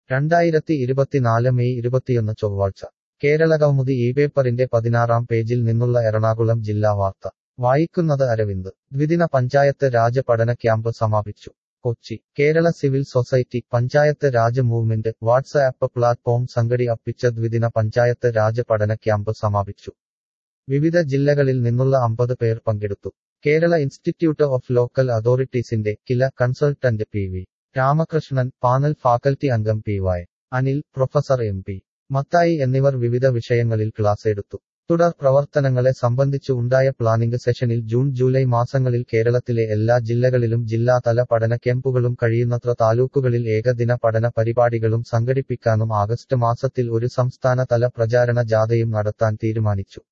രണ്ടായിരത്തി ഇരുപത്തിനാല് മെയ് ഇരുപത്തിയൊന്ന് ചൊവ്വാഴ്ച കേരളകൗമുദി ഈ പേപ്പറിന്റെ പതിനാറാം പേജിൽ നിന്നുള്ള എറണാകുളം ജില്ലാ വാർത്ത വായിക്കുന്നത് അരവിന്ദ് ദ്വിദിന പഞ്ചായത്ത് രാജ് പഠന ക്യാമ്പ് സമാപിച്ചു Kochi Kerala civil society panchayat raj movement WhatsApp platform സംഘടിപ്പിച്ച ദ്വിദിന പഞ്ചായത്ത് രാജ് പഠന ക്യാമ്പ് സമാപിച്ചു വിവിധ ജില്ലകളിൽ നിന്നുള്ള അമ്പത് പേർ പങ്കെടുത്തു കേരള ഇൻസ്റ്റിറ്റ്യൂട്ട് ഓഫ് ലോക്കൽ അതോറിറ്റീസിന്റെ KILA consultant P V Ramakrishnan panel faculty അംഗം P Y Anil professor M P Mathai എന്നിവർ വിവിധ വിഷയങ്ങളിൽ ക്ലാസ് എടുത്തു തുടർ പ്രവർത്തനങ്ങളെ സംബന്ധിച്ച് ഉണ്ടായ പ്ലാനിംഗ് സെഷനിൽ ജൂൺ ജൂലൈ മാസങ്ങളിൽ കേരളത്തിലെ എല്ലാ ജില്ലകളിലും ജില്ലാതല പഠന ക്യാമ്പുകളും കഴിയുന്നത്ര താലൂക്കുകളിൽ ഏകദിന പഠന പരിപാടികളും സംഘടിപ്പിക്കാനും ആഗസ്റ്റ് മാസത്തിൽ ഒരു സംസ്ഥാനതല പ്രചാരണ ജാഥയും നടത്താൻ തീരുമാനിച്ചു